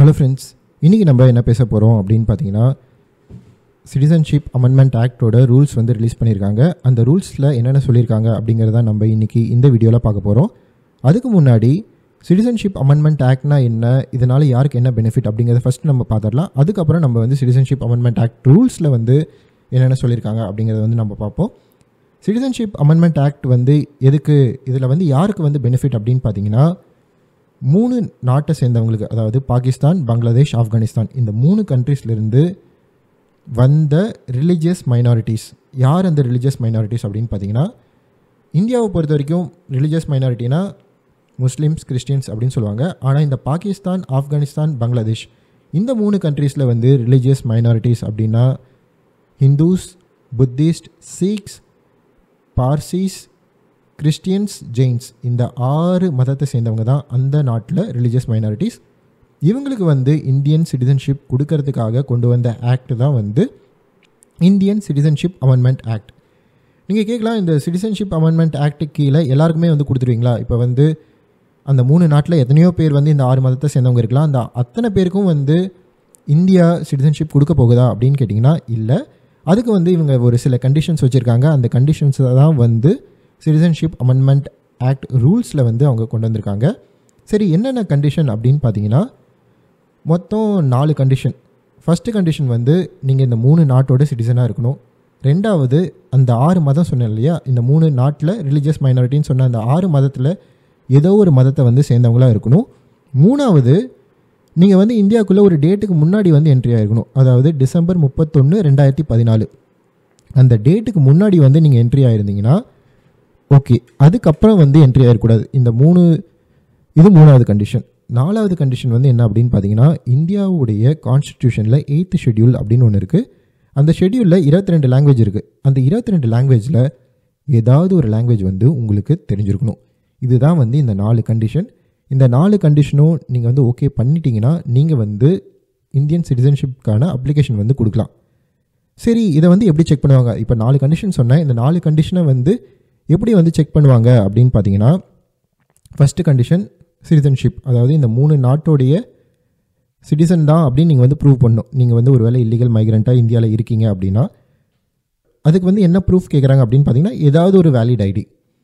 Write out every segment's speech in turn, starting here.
hello friends இன்றைக்கி நம்ம என்ன பேச போகிறோம் அப்படின்னு பார்த்தீங்கன்னா சிட்டிசன்ஷிப் அமெண்ட்மெண்ட் ஆக்டோட ரூல்ஸ் வந்து ரிலீஸ் பண்ணியிருக்காங்க அந்த ரூல்ஸில் என்னென்ன சொல்லியிருக்காங்க அப்படிங்கிறத நம்ம இன்றைக்கி இந்த வீடியோவில் பார்க்க போகிறோம் அதுக்கு முன்னாடி சிட்டிசன்ஷிப் அமெண்ட்மெண்ட் ஆக்ட்னா என்ன இதனால் யாருக்கு என்ன பெனிஃபிட் அப்படிங்கிறத ஃபஸ்ட் நம்ம பார்த்துடலாம் அதுக்கப்புறம் நம்ம வந்து சிட்டிசன்ஷிப் அமெண்ட்மெண்ட் ஆக்ட் ரூல்ஸில் வந்து என்னென்ன சொல்லியிருக்காங்க அப்படிங்கிறத வந்து நம்ம பார்ப்போம் சிட்டிசன்ஷிப் அமெண்ட்மெண்ட் ஆக்ட் வந்து எதுக்கு இதில் வந்து யாருக்கு வந்து பெனிஃபிட் அப்படின்னு பார்த்தீங்கன்னா மூணு நாட்டை சேர்ந்தவங்களுக்கு அதாவது பாகிஸ்தான் பங்களாதேஷ் ஆப்கானிஸ்தான் இந்த மூணு கண்ட்ரீஸ்லேருந்து வந்த ரிலீஜியஸ் மைனாரிட்டிஸ் யார் அந்த ரிலீஜியஸ் மைனாரிட்டிஸ் அப்படின்னு பார்த்தீங்கன்னா இந்தியாவை பொறுத்த வரைக்கும் ரிலீஜியஸ் மைனாரிட்டினா முஸ்லீம்ஸ் கிறிஸ்டியன்ஸ் அப்படின்னு சொல்லுவாங்க ஆனால் இந்த பாகிஸ்தான் ஆப்கானிஸ்தான் பங்களாதேஷ் இந்த மூணு கண்ட்ரீஸில் வந்து ரிலீஜியஸ் மைனாரிட்டிஸ் அப்படின்னா ஹிந்துஸ் புத்திஸ்ட் சீக்ஸ் பார்சிஸ் கிறிஸ்டியன்ஸ் ஜெயின்ஸ் இந்த ஆறு மதத்தை சேர்ந்தவங்க தான் அந்த நாட்டில் ரிலீஜியஸ் மைனாரிட்டிஸ் இவங்களுக்கு வந்து இந்தியன் சிட்டிசன்ஷிப் கொடுக்கறதுக்காக கொண்டு வந்த ஆக்ட் தான் வந்து இந்தியன் சிட்டிசன்ஷிப் அமெண்ட்மெண்ட் ஆக்ட் நீங்கள் கேட்கலாம் இந்த சிட்டிசன்ஷிப் அமெண்ட்மெண்ட் ஆக்ட் கீழே எல்லாருக்குமே வந்து கொடுத்துருவீங்களா இப்போ வந்து அந்த மூணு நாட்டில் எத்தனையோ பேர் வந்து இந்த ஆறு மதத்தை சேர்ந்தவங்க இருக்கலாம் அந்த அத்தனை பேருக்கும் வந்து இந்தியா சிட்டிசன்ஷிப் கொடுக்க போகுதா அப்படின்னு கேட்டிங்கன்னா இல்லை அதுக்கு வந்து இவங்க ஒரு சில கண்டிஷன்ஸ் வச்சுருக்காங்க அந்த கண்டிஷன்ஸை தான் வந்து சிட்டிசன்ஷிப் அமெண்ட்மெண்ட் ஆக்ட் ரூல்ஸில் வந்து அவங்க கொண்டு வந்திருக்காங்க சரி என்னென்ன கண்டிஷன் அப்படின்னு பார்த்தீங்கன்னா மொத்தம் நாலு கண்டிஷன் ஃபஸ்ட்டு கண்டிஷன் வந்து நீங்கள் இந்த மூணு நாட்டோட சிட்டிசனாக இருக்கணும் ரெண்டாவது அந்த ஆறு மதம் சொன்னேன் இல்லையா இந்த மூணு நாட்டில் ரிலீஜியஸ் மைனாரிட்டின்னு சொன்ன அந்த ஆறு மதத்தில் ஏதோ ஒரு மதத்தை வந்து சேர்ந்தவங்களாக இருக்கணும் மூணாவது நீங்கள் வந்து இந்தியாவுக்குள்ளே ஒரு டேட்டுக்கு முன்னாடி வந்து என்ட்ரி ஆகிருக்கணும் அதாவது டிசம்பர் முப்பத்தொன்று ரெண்டாயிரத்தி பதினாலு அந்த டேட்டுக்கு முன்னாடி வந்து நீங்கள் என்ட்ரி ஆயிருந்தீங்கன்னா ஓகே அதுக்கப்புறம் வந்து என்ட்ரி ஆகிடக்கூடாது இந்த மூணு இது மூணாவது கண்டிஷன் நாலாவது கண்டிஷன் வந்து என்ன அப்படின்னு பார்த்தீங்கன்னா இந்தியாவுடைய கான்ஸ்டிடியூஷனில் எயித்து ஷெட்யூல் அப்படின்னு ஒன்று இருக்குது அந்த ஷெட்யூலில் இருபத்தி ரெண்டு லாங்குவேஜ் இருக்குது அந்த இருபத்தி ரெண்டு லாங்குவேஜில் ஏதாவது ஒரு லாங்குவேஜ் வந்து உங்களுக்கு தெரிஞ்சிருக்கணும் இதுதான் வந்து இந்த நாலு கண்டிஷன் இந்த நாலு கண்டிஷனும் நீங்கள் வந்து ஓகே பண்ணிட்டீங்கன்னா நீங்கள் வந்து இந்தியன் சிட்டிசன்ஷிப்கான அப்ளிகேஷன் வந்து கொடுக்கலாம் சரி இதை வந்து எப்படி செக் பண்ணுவாங்க இப்போ நாலு கண்டிஷன் சொன்னேன் இந்த நாலு கண்டிஷனை வந்து எப்படி வந்து செக் பண்ணுவாங்க அப்படின்னு பார்த்தீங்கன்னா ஃபஸ்ட்டு கண்டிஷன் சிட்டிசன்ஷிப் அதாவது இந்த மூணு நாட்டோடைய சிட்டிசன் தான் அப்படின்னு நீங்கள் வந்து ப்ரூவ் பண்ணணும் நீங்கள் வந்து ஒரு வேலை இல்லீகல் மைக்ரண்ட்டாக இந்தியாவில் இருக்கீங்க அப்படின்னா அதுக்கு வந்து என்ன ப்ரூஃப் கேட்குறாங்க அப்படின்னு பார்த்தீங்கன்னா ஏதாவது ஒரு வேலிட் ஐடி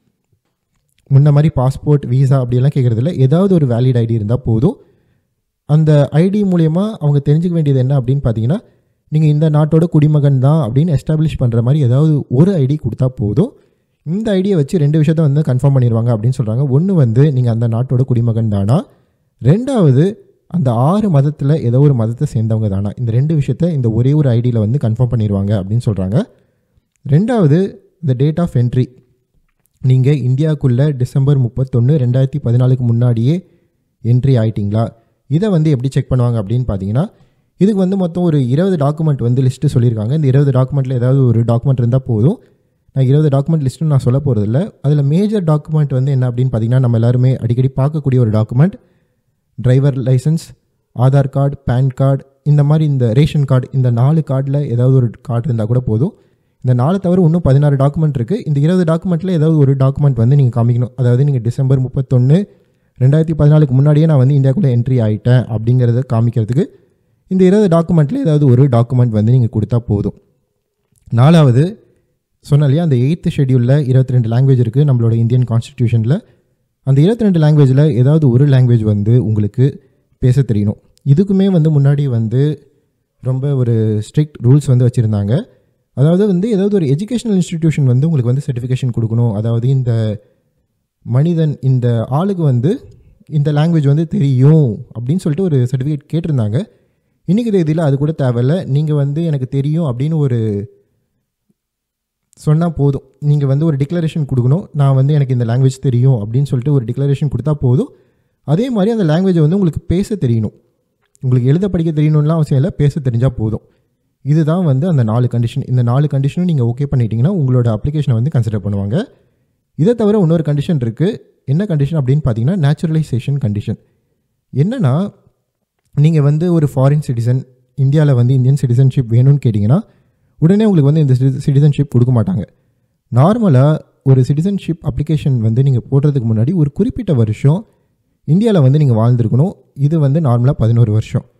முன்ன மாதிரி பாஸ்போர்ட் வீசா அப்படியெல்லாம் கேட்குறதில்ல ஏதாவது ஒரு வேலிட் ஐடி இருந்தால் போதும் அந்த ஐடி மூலயமா அவங்க தெரிஞ்சுக்க வேண்டியது என்ன அப்படின்னு பார்த்தீங்கன்னா நீங்கள் இந்த நாட்டோட குடிமகன் தான் அப்படின்னு எஸ்டாப்ளிஷ் பண்ணுற மாதிரி ஏதாவது ஒரு ஐடி கொடுத்தா போதும் இந்த ஐடியை வச்சு ரெண்டு விஷயத்த வந்து கன்ஃபார்ம் பண்ணிடுவாங்க அப்படின்னு சொல்கிறாங்க ஒன்று வந்து நீங்கள் அந்த நாட்டோட குடிமகன் தானா ரெண்டாவது அந்த ஆறு மதத்தில் ஏதோ ஒரு மதத்தை சேர்ந்தவங்க தானா இந்த ரெண்டு விஷயத்த இந்த ஒரே ஒரு ஐடியில் வந்து கன்ஃபார்ம் பண்ணிடுவாங்க அப்படின்னு சொல்கிறாங்க ரெண்டாவது இந்த டேட் ஆஃப் என்ட்ரி நீங்கள் இந்தியாவுக்குள்ளே டிசம்பர் முப்பத்தொன்று ரெண்டாயிரத்தி பதினாலுக்கு முன்னாடியே என்ட்ரி ஆயிட்டிங்களா இதை வந்து எப்படி செக் பண்ணுவாங்க அப்படின்னு பார்த்தீங்கன்னா இதுக்கு வந்து மொத்தம் ஒரு இருபது டாக்குமெண்ட் வந்து லிஸ்ட்டு சொல்லியிருக்காங்க இந்த இருபது டாக்குமெண்ட்டில் ஏதாவது ஒரு டாக்குமெண்ட் இருந்தால் போதும் நான் இருபது டாக்குமெண்ட் லிஸ்ட்டு நான் சொல்ல போகிறதில்ல அதில் மேஜர் டாக்குமெண்ட் வந்து என்ன அப்படின்னு பார்த்தீங்கன்னா நம்ம எல்லாருமே அடிக்கடி பார்க்கக்கூடிய ஒரு document driver license Aadhaar card PAN card இந்த மாதிரி இந்த ரேஷன் கார்டு இந்த நாலு கார்டில் ஏதாவது ஒரு கார்டு இருந்தால் கூட போதும் இந்த நாலு தவிர இன்னும் பதினாறு டாக்குமெண்ட் இருக்குது இந்த இருபது டாக்குமெண்ட்டில் ஏதாவது ஒரு டாக்குமெண்ட் வந்து நீங்கள் காமிக்கணும் அதாவது நீங்கள் டிசம்பர் முப்பத்தொன்று ரெண்டாயிரத்தி பதினாலுக்கு முன்னாடியே நான் வந்து இந்தியாவுக்குள்ளே என்ட்ரி ஆகிட்டேன் அப்படிங்கிறத காமிக்கிறதுக்கு இந்த இருபது டாக்குமெண்ட்டில் ஏதாவது ஒரு டாக்குமெண்ட் வந்து நீங்கள் கொடுத்தா போதும் நாலாவது சொன்ன இல்லையா அந்த எயித்து ஷெடியூலில் இருபத்தி ரெண்டு லாங்குவேஜ் இருக்குது நம்மளோட இந்தியன் கான்ஸ்டிடியூஷனில் அந்த இருபத்தி ரெண்டு லாங்குவேஜில் ஏதாவது ஒரு லாங்குவேஜ் வந்து உங்களுக்கு பேச தெரியணும் இதுக்குமே வந்து முன்னாடி வந்து ரொம்ப ஒரு ஸ்ட்ரிக்ட் ரூல்ஸ் வந்து வச்சுருந்தாங்க அதாவது வந்து ஏதாவது ஒரு எஜுகேஷனல் இன்ஸ்டிடியூஷன் வந்து உங்களுக்கு வந்து சர்டிஃபிகேஷன் கொடுக்கணும் அதாவது இந்த மனிதன் இந்த ஆளுக்கு வந்து இந்த லாங்குவேஜ் வந்து தெரியும் அப்படின்னு சொல்லிட்டு ஒரு சர்டிஃபிகேட் கேட்டிருந்தாங்க இன்றைக்கி தேதியில் அது கூட தேவையில்ல நீங்கள் வந்து எனக்கு தெரியும் அப்படின்னு ஒரு சொன்னால் போதும் நீங்கள் வந்து ஒரு டிக்ளரேஷன் கொடுக்கணும் நான் வந்து எனக்கு இந்த லாங்குவேஜ் தெரியும் அப்படின்னு சொல்லிட்டு ஒரு டிக்ளரேஷன் கொடுத்தா போதும் அதே மாதிரி அந்த லாங்குவேஜை வந்து உங்களுக்கு பேச தெரியணும் உங்களுக்கு எழுத படிக்க தெரியணும்லாம் அவசியம் இல்லை பேச தெரிஞ்சால் போதும் இதுதான் வந்து அந்த நாலு கண்டிஷன் இந்த நாலு கண்டிஷனும் நீங்கள் ஓகே பண்ணிட்டீங்கன்னா உங்களோட அப்ளிகேஷனை வந்து கன்சிடர் பண்ணுவாங்க இதை தவிர இன்னொரு கண்டிஷன் இருக்குது என்ன கண்டிஷன் அப்படின்னு பார்த்தீங்கன்னா நேச்சுரலைசேஷன் கண்டிஷன் என்னென்னா நீங்கள் வந்து ஒரு ஃபாரின் சிட்டிசன் இந்தியாவில் வந்து இந்தியன் சிட்டிசன்ஷிப் வேணும்னு கேட்டிங்கன்னா உடனே உங்களுக்கு வந்து இந்த சிட்டிசன்ஷிப் கொடுக்க மாட்டாங்க நார்மலாக ஒரு சிட்டிசன்ஷிப் அப்ளிகேஷன் வந்து நீங்கள் போடுறதுக்கு முன்னாடி ஒரு குறிப்பிட்ட வருஷம் இந்தியாவில் வந்து நீங்கள் வாழ்ந்துருக்கணும் இது வந்து நார்மலாக பதினோரு வருஷம்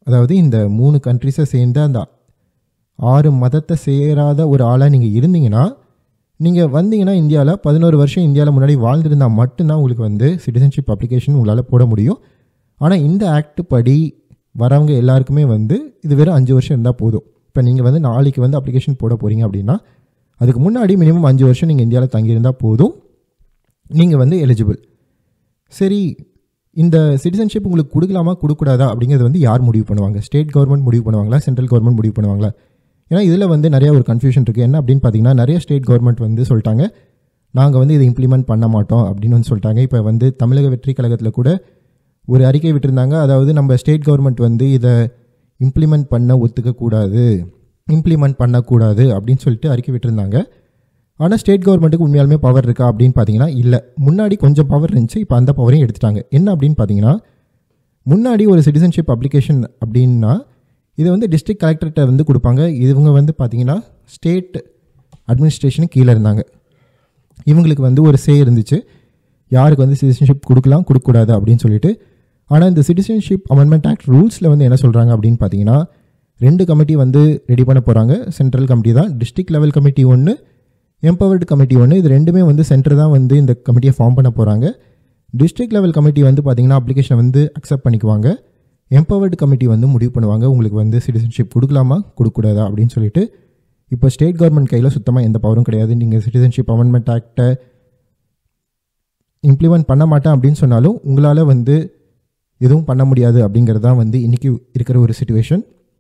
அதாவது இந்த மூணு கண்ட்ரிஸை சேர்ந்த அந்த ஆறு மதத்தை சேராத ஒரு ஆளாக நீங்கள் இருந்தீங்கன்னா நீங்கள் வந்தீங்கன்னா இந்தியாவில் பதினோரு வருஷம் இந்தியாவில் முன்னாடி வாழ்ந்திருந்தால் மட்டும்தான் உங்களுக்கு வந்து சிட்டிசன்ஷிப் அப்ளிகேஷன் உங்களால் போட முடியும் ஆனால் இந்த ஆக்ட் படி வரவங்க எல்லாருக்குமே வந்து இது வெறும் அஞ்சு வருஷம் இருந்தால் போதும் இப்போ நீங்கள் வந்து நாளைக்கு வந்து அப்ளிகேஷன் போட போகிறீங்க அப்படின்னா அதுக்கு முன்னாடி மினிமம் அஞ்சு வருஷம் நீங்கள் இந்தியாவில் தங்கியிருந்தால் போதும் நீங்கள் வந்து எலிஜிபிள் சரி இந்த சிட்டிசன்ஷிப் உங்களுக்கு கொடுக்கலாமா கொடுக்கூடாதா அப்படிங்கிறது வந்து யார் முடிவு பண்ணுவாங்க ஸ்டேட் கவர்மெண்ட் முடிவு பண்ணுவாங்களா சென்ட்ரல் கவர்மெண்ட் முடிவு பண்ணுவாங்களா ஏன்னா இதில் வந்து நிறைய ஒரு கன்ஃபியூஷன் இருக்குது என்ன அப்படின்னு பார்த்தீங்கன்னா நிறைய ஸ்டேட் கவர்மெண்ட் வந்து சொல்லிட்டாங்க நாங்கள் வந்து இதை இம்ப்ளிமெண்ட் பண்ண மாட்டோம் அப்படின்னு வந்து சொல்லிட்டாங்க இப்போ வந்து தமிழக வெற்றி கழகத்தில் கூட ஒரு அறிக்கை விட்டிருந்தாங்க அதாவது நம்ம ஸ்டேட் கவர்மெண்ட் வந்து இதை இம்ப்ளிமெண்ட் பண்ண ஒத்துக்கக்கூடாது இம்ப்ளிமெண்ட் பண்ணக்கூடாது அப்படின்னு சொல்லிட்டு அறிக்கை விட்டிருந்தாங்க ஆனால் ஸ்டேட் கவர்மெண்ட்டுக்கு உண்மையாலுமே பவர் இருக்கா அப்படின்னு பார்த்தீங்கன்னா இல்லை முன்னாடி கொஞ்சம் பவர் இருந்துச்சு இப்போ அந்த பவரையும் எடுத்துட்டாங்க என்ன அப்படின்னு பார்த்தீங்கன்னா முன்னாடி ஒரு சிட்டிசன்ஷிப் அப்ளிகேஷன் அப்படின்னா இது வந்து டிஸ்ட்ரிக்ட் கலெக்டர்கிட்ட வந்து கொடுப்பாங்க இவங்க வந்து பார்த்தீங்கன்னா ஸ்டேட் அட்மினிஸ்ட்ரேஷனுக்கு கீழே இருந்தாங்க இவங்களுக்கு வந்து ஒரு சே இருந்துச்சு யாருக்கு வந்து சிட்டிசன்ஷிப் கொடுக்கலாம் கொடுக்கக்கூடாது அப்படின்னு சொல்லிட்டு ஆனால் இந்த சிட்டிசன்ஷிப் அமெண்ட்மெண்ட் ஆக்ட் ரூல்ஸில் வந்து என்ன சொல்கிறாங்க அப்படின்னு பார்த்தீங்கன்னா ரெண்டு கமிட்டி வந்து ரெடி பண்ண போகிறாங்க சென்ட்ரல் கமிட்டி தான் டிஸ்ட்ரிக்ட் லெவல் கமிட்டி ஒன்று எம்பவர்டு கமிட்டி ஒன்று இது ரெண்டுமே வந்து சென்டர் தான் வந்து இந்த கமிட்டியை ஃபார்ம் பண்ண போகிறாங்க டிஸ்ட்ரிக்ட் லெவல் கமிட்டி வந்து பார்த்தீங்கன்னா அப்ளிகேஷனை வந்து அக்செப்ட் பண்ணிக்குவாங்க எம்பவர்டு கமிட்டி வந்து முடிவு பண்ணுவாங்க உங்களுக்கு வந்து சிட்டிசன்ஷிப் கொடுக்கலாமா கொடுக்கூடாதா அப்படின்னு சொல்லிட்டு இப்போ ஸ்டேட் கவர்மெண்ட் கையில் சுத்தமாக எந்த பவரும் கிடையாது நீங்கள் சிட்டிசன்ஷிப் அமெண்ட்மெண்ட் ஆக்டை இம்ப்ளிமெண்ட் பண்ண மாட்டேன் அப்படின்னு சொன்னாலும் உங்களால் வந்து எதுவும் பண்ண முடியாது அப்படிங்கிறது தான் வந்து இன்றைக்கி இருக்கிற ஒரு சுச்சுவேஷன்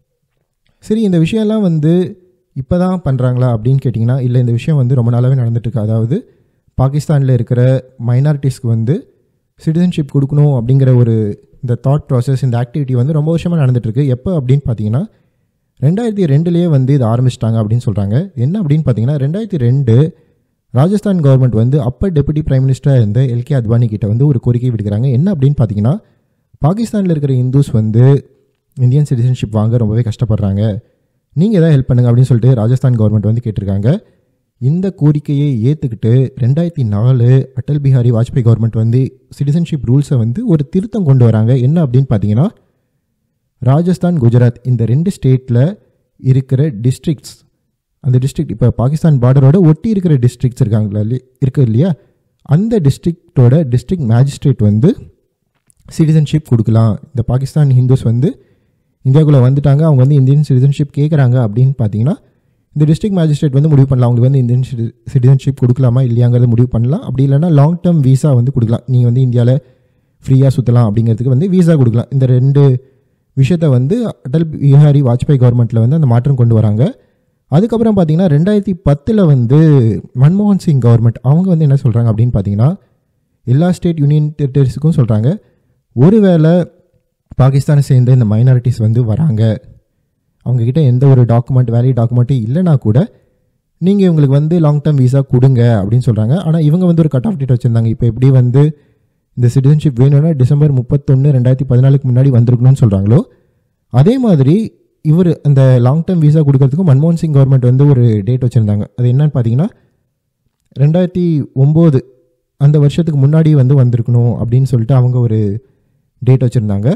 சரி இந்த விஷயம்லாம் வந்து இப்போ தான் பண்ணுறாங்களா அப்படின்னு கேட்டிங்கன்னா இல்லை இந்த விஷயம் வந்து ரொம்ப நாளாகவே நடந்துட்டுருக்கு அதாவது பாகிஸ்தானில் இருக்கிற மைனாரிட்டிஸ்க்கு வந்து சிட்டிசன்ஷிப் கொடுக்கணும் அப்படிங்கிற ஒரு இந்த தாட் ப்ராசஸ் இந்த ஆக்டிவிட்டி வந்து ரொம்ப வருஷமாக நடந்துட்டுருக்கு எப்போ அப்படின்னு பார்த்தீங்கன்னா ரெண்டாயிரத்தி ரெண்டுலேயே வந்து இது ஆரம்பிச்சிட்டாங்க அப்படின்னு சொல்கிறாங்க என்ன அப்படின்னு பார்த்தீங்கன்னா ரெண்டாயிரத்தி ரெண்டு ராஜஸ்தான் கவர்மெண்ட் வந்து அப்போ டெபுட்டி பிரைம் மினிஸ்டராக இருந்த எல்கே அத்வானி கிட்ட வந்து ஒரு கோரிக்கை விடுக்கிறாங்க என்ன அப்படின்னு பார்த்தீங்கன்னா பாகிஸ்தானில் இருக்கிற இந்துஸ் வந்து இந்தியன் சிட்டிசன்ஷிப் வாங்க ரொம்பவே கஷ்டப்படுறாங்க நீங்கள் எதாவது ஹெல்ப் பண்ணுங்க அப்படின்னு சொல்லிட்டு ராஜஸ்தான் கவர்மெண்ட் வந்து கேட்டிருக்காங்க இந்த கோரிக்கையை ஏற்றுக்கிட்டு ரெண்டாயிரத்தி நாலு அடல் பிஹாரி வாஜ்பாய் கவர்மெண்ட் வந்து சிட்டிசன்ஷிப் ரூல்ஸை வந்து ஒரு திருத்தம் கொண்டு வராங்க என்ன அப்படின்னு பார்த்தீங்கன்னா ராஜஸ்தான் குஜராத் இந்த ரெண்டு ஸ்டேட்டில் இருக்கிற டிஸ்ட்ரிக்ட்ஸ் அந்த டிஸ்ட்ரிக்ட் இப்போ பாகிஸ்தான் பார்டரோட ஒட்டி இருக்கிற டிஸ்ட்ரிக்ட்ஸ் இருக்காங்களா இருக்கு இல்லையா அந்த டிஸ்ட்ரிக்டோட டிஸ்ட்ரிக்ட் மேஜிஸ்ட்ரேட் வந்து சிட்டிசன்ஷிப் கொடுக்கலாம் இந்த பாகிஸ்தான் ஹிந்துஸ் வந்து இந்தியாவுக்குள்ளே வந்துட்டாங்க அவங்க வந்து இந்தியன் சிட்டிசன்ஷிப் கேட்குறாங்க அப்படின்னு பார்த்தீங்கன்னா இந்த டிஸ்ட்ரிக்ட் மேஜிஸ்ட்ரேட் வந்து முடிவு பண்ணலாம் அவங்களுக்கு வந்து இந்தியன் சிட்டிசன்ஷிப் கொடுக்கலாமா இல்லையாங்கிறத முடிவு பண்ணலாம் அப்படி இல்லைன்னா லாங் டேர்ம் வீசா வந்து கொடுக்கலாம் நீங்கள் வந்து இந்தியாவில் ஃப்ரீயாக சுற்றலாம் அப்படிங்கிறதுக்கு வந்து வீசா கொடுக்கலாம் இந்த ரெண்டு விஷயத்தை வந்து அடல் பிஹாரி வாஜ்பாய் கவர்மெண்ட்டில் வந்து அந்த மாற்றம் கொண்டு வராங்க அதுக்கப்புறம் பார்த்தீங்கன்னா ரெண்டாயிரத்தி பத்தில் வந்து மன்மோகன் சிங் கவர்மெண்ட் அவங்க வந்து என்ன சொல்கிறாங்க அப்படின்னு பார்த்தீங்கன்னா எல்லா ஸ்டேட் யூனியன் டெரிட்டரிஸுக்கும் சொல்கிறாங்க ஒருவேளை பாகிஸ்தானை சேர்ந்த இந்த மைனாரிட்டிஸ் வந்து வராங்க அவங்கக்கிட்ட எந்த ஒரு டாக்குமெண்ட் வேல்யூ டாக்குமெண்ட்டும் இல்லைனா கூட நீங்கள் இவங்களுக்கு வந்து லாங் டேர்ம் வீசா கொடுங்க அப்படின்னு சொல்கிறாங்க ஆனால் இவங்க வந்து ஒரு கட் ஆஃப் டேட் வச்சுருந்தாங்க இப்போ எப்படி வந்து இந்த சிட்டிசன்ஷிப் வேணும்னா டிசம்பர் முப்பத்தொன்று ரெண்டாயிரத்தி பதினாலுக்கு முன்னாடி வந்திருக்கணும்னு சொல்கிறாங்களோ அதே மாதிரி இவர் அந்த லாங் டேர்ம் வீசா கொடுக்கறதுக்கு மன்மோகன் சிங் கவர்மெண்ட் வந்து ஒரு டேட் வச்சுருந்தாங்க அது என்னன்னு பார்த்தீங்கன்னா ரெண்டாயிரத்தி ஒம்பது அந்த வருஷத்துக்கு முன்னாடி வந்து வந்திருக்கணும் அப்படின்னு சொல்லிட்டு அவங்க ஒரு டேட் வச்சுருந்தாங்க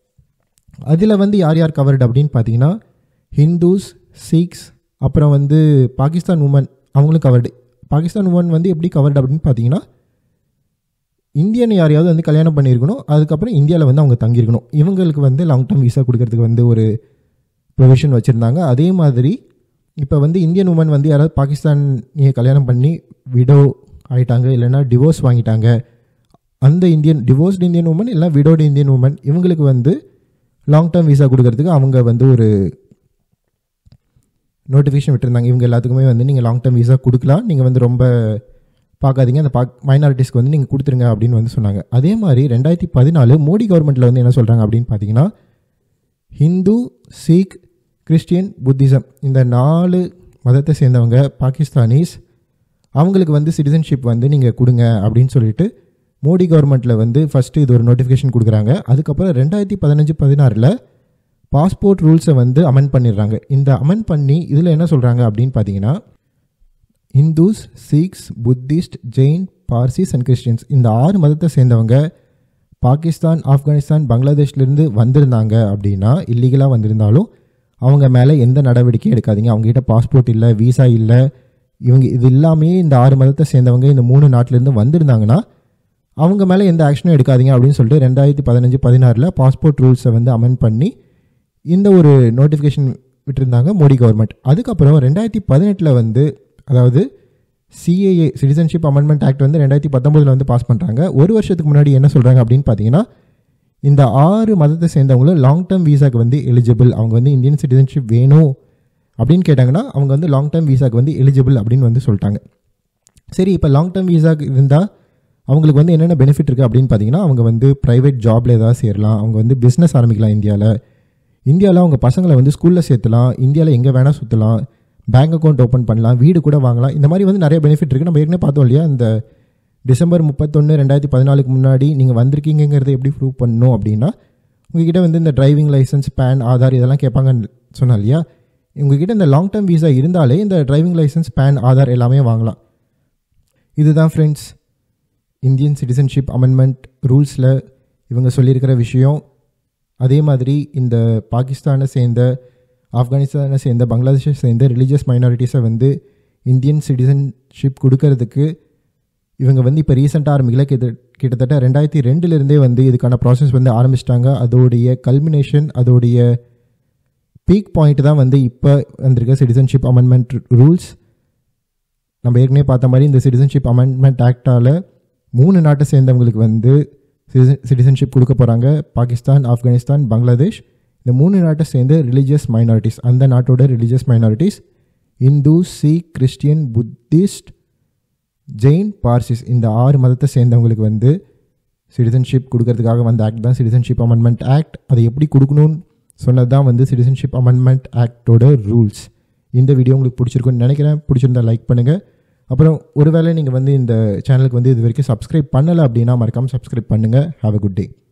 அதில் வந்து யார் யார் கவர்டு அப்படின்னு பார்த்தீங்கன்னா ஹிந்துஸ் சிக்ஸ் அப்புறம் வந்து பாகிஸ்தான் உமன் அவங்களும் கவர்டு பாகிஸ்தான் உமன் வந்து எப்படி கவர்டு அப்படின்னு பார்த்தீங்கன்னா இந்தியன் யாரையாவது வந்து கல்யாணம் பண்ணியிருக்கணும் அதுக்கப்புறம் இந்தியாவில் வந்து அவங்க தங்கியிருக்கணும் இவங்களுக்கு வந்து லாங் டேர்ம் விசா கொடுக்கறதுக்கு வந்து ஒரு ப்ரொவிஷன் வச்சுருந்தாங்க அதே மாதிரி இப்போ வந்து இந்தியன் உமன் வந்து யாராவது பாகிஸ்தானியை கல்யாணம் பண்ணி விடோ ஆயிட்டாங்க இல்லைன்னா டிவோர்ஸ் வாங்கிட்டாங்க அந்த இந்தியன் டிவோர்ஸ்டு இந்தியன் உமன் இல்லை விடோடு இந்தியன் உமன் இவங்களுக்கு வந்து லாங் டேர்ம் விசா கொடுக்கறதுக்கு அவங்க வந்து ஒரு நோட்டிஃபிகேஷன் விட்டுருந்தாங்க இவங்க எல்லாத்துக்குமே வந்து நீங்கள் லாங் டேர்ம் விசா கொடுக்கலாம் நீங்கள் வந்து ரொம்ப பார்க்காதீங்க அந்த பாக் மைனாரிட்டிஸ்க்கு வந்து நீங்கள் கொடுத்துருங்க அப்படின்னு வந்து சொன்னாங்க அதே மாதிரி ரெண்டாயிரத்தி பதினாலு மோடி கவர்மெண்ட்டில் வந்து என்ன சொல்கிறாங்க அப்படின்னு பார்த்தீங்கன்னா ஹிந்து சீக் கிறிஸ்டியன் புத்திசம் இந்த நாலு மதத்தை சேர்ந்தவங்க பாகிஸ்தானிஸ் அவங்களுக்கு வந்து சிட்டிசன்ஷிப் வந்து நீங்கள் கொடுங்க அப்படின்னு சொல்லிட்டு மோடி கவர்மெண்ட்டில் வந்து ஃபஸ்ட்டு இது ஒரு நோட்டிஃபிகேஷன் கொடுக்குறாங்க அதுக்கப்புறம் ரெண்டாயிரத்தி பதினஞ்சு பதினாறில் பாஸ்போர்ட் ரூல்ஸை வந்து அமெண்ட் பண்ணிடுறாங்க இந்த அமெண்ட் பண்ணி இதில் என்ன சொல்கிறாங்க அப்படின்னு பார்த்தீங்கன்னா Hindus Sikhs Buddhist Jain Parsis and Christians இந்த ஆறு மதத்தை சேர்ந்தவங்க பாகிஸ்தான் ஆப்கானிஸ்தான் பங்களாதேஷ்லேருந்து வந்திருந்தாங்க அப்படின்னா இல்லீகலாக வந்திருந்தாலும் அவங்க மேலே எந்த நடவடிக்கையும் எடுக்காதீங்க அவங்ககிட்ட பாஸ்போர்ட் இல்லை விசா இல்லை இவங்க இது இல்லாமே இந்த ஆறு மதத்தை சேர்ந்தவங்க இந்த மூணு நாட்டிலேருந்து வந்திருந்தாங்கன்னா அவங்க மேலே எந்த ஆக்ஷனும் எடுக்காதீங்க அப்படின்னு சொல்லிட்டு ரெண்டாயிரத்தி பதினஞ்சு பதினாறில் பாஸ்போர்ட் ரூல்ஸை வந்து அமெண்ட் பண்ணி இந்த ஒரு நோட்டிஃபிகேஷன் விட்டுருந்தாங்க மோடி கவர்மெண்ட் அதுக்கப்புறம் ரெண்டாயிரத்தி பதினெட்டில் வந்து அதாவது சிஏஏ சிட்டிசன்ஷிப் அமெண்ட்மெண்ட் ஆக்ட் வந்து ரெண்டாயிரத்தி பத்தொம்போதில் வந்து பாஸ் பண்ணுறாங்க ஒரு வருஷத்துக்கு முன்னாடி என்ன சொல்கிறாங்க அப்படின்னு பார்த்தீங்கன்னா இந்த ஆறு மதத்தை சேர்ந்தவங்களும் லாங் டேர்ம் வீசாக்கு வந்து எலிஜிபிள் அவங்க வந்து இந்தியன் சிட்டிசன்ஷிப் வேணும் அப்படின்னு கேட்டாங்கன்னா அவங்க வந்து லாங் டேர்ம் வீசாக்கு வந்து எலிஜிபிள் அப்படின்னு வந்து சொல்லிட்டாங்க சரி இப்போ லாங் டேர்ம் வீசாக்கு இருந்தால் அவங்களுக்கு வந்து என்னென்ன பெனிஃபிட் இருக்குது அப்படின்னு பார்த்தீங்கன்னா அவங்க வந்து ப்ரைவேட் ஜாப்ல ஏதாவது சேரலாம் அவங்க வந்து பிஸ்னஸ் ஆரம்பிக்கலாம் இந்தியாவில் இந்தியாவில் அவங்க பசங்களை வந்து ஸ்கூலில் சேர்த்துலாம் இந்தியாவில் எங்கே வேணால் சுற்றலாம் பேங்க் அக்கௌண்ட் ஓப்பன் பண்ணலாம் வீடு கூட வாங்கலாம் இந்த மாதிரி வந்து நிறைய பெனிஃபிட் இருக்குது நம்ம ஏற்கனவே பார்த்தோம் இல்லையா இந்த டிசம்பர் முப்பத்தொன்று ரெண்டாயிரத்தி பதினாலுக்கு முன்னாடி நீங்கள் வந்திருக்கீங்கிறத எப்படி ப்ரூவ் பண்ணணும் அப்படின்னா உங்ககிட்ட வந்து இந்த டிரைவிங் லைசன்ஸ் பேன் ஆதார் இதெல்லாம் கேட்பாங்கன்னு சொன்னா இல்லையா உங்ககிட்ட இந்த லாங் டேர்ம் வீசா இருந்தாலே இந்த டிரைவிங் லைசன்ஸ் பேன் ஆதார் எல்லாமே வாங்கலாம் இதுதான் ஃப்ரெண்ட்ஸ் இந்தியன் சிட்டிசன்ஷிப் அமெண்ட்மெண்ட் ரூல்ஸில் இவங்க சொல்லியிருக்கிற விஷயம் அதே மாதிரி இந்த பாகிஸ்தானை சேர்ந்த ஆப்கானிஸ்தானை சேர்ந்த பங்களாதேஷை சேர்ந்த ரிலீஜியஸ் மைனாரிட்டிஸை வந்து இந்தியன் சிட்டிசன்ஷிப் கொடுக்கறதுக்கு இவங்க வந்து இப்போ ரீசெண்டாக ஆரம்பிக்கல கிட்ட கிட்டத்தட்ட ரெண்டாயிரத்தி ரெண்டுலேருந்தே வந்து இதுக்கான ப்ராசஸ் வந்து ஆரம்பிச்சிட்டாங்க அதோடைய கல்மினேஷன் அதோடைய பீக் பாயிண்ட் தான் வந்து இப்போ வந்திருக்க சிட்டிசன்ஷிப் அமெண்ட்மெண்ட் ரூல்ஸ் நம்ம ஏற்கனவே பார்த்த மாதிரி இந்த சிட்டிசன்ஷிப் அமெண்ட்மெண்ட் ஆக்டால் மூணு நாட்டை சேர்ந்தவங்களுக்கு வந்து சிட்டிசன்ஷிப் கொடுக்க போகிறாங்க பாகிஸ்தான் ஆப்கானிஸ்தான் பங்களாதேஷ் இந்த மூணு நாட்டை சேர்ந்து ரிலீஜியஸ் மைனாரிட்டிஸ் அந்த நாட்டோட religious minorities Hindu Sikh Christian Buddhist Jain Parsis இந்த ஆறு மதத்தை சேர்ந்தவங்களுக்கு வந்து சிட்டிசன்ஷிப் கொடுக்கறதுக்காக வந்த ஆக்ட் தான் சிட்டிசன்ஷிப் அமெண்ட்மெண்ட் ஆக்ட் அதை எப்படி கொடுக்கணும்னு சொன்னது தான் வந்து சிட்டிசன்ஷிப் அமெண்ட்மெண்ட் ஆக்டோட ரூல்ஸ் இந்த வீடியோ உங்களுக்கு பிடிச்சிருக்குன்னு நினைக்கிறேன் பிடிச்சிருந்தா லைக் பண்ணுங்கள் அப்புறம் ஒருவேளை நீங்கள் வந்து இந்த சேனலுக்கு வந்து இது வரைக்கும் சப்ஸ்கிரைப் பண்ணலை அப்படின்னா மறக்காமல் சப்ஸ்கிரைப் பண்ணுங்கள் ஹாவ் அ குட் டே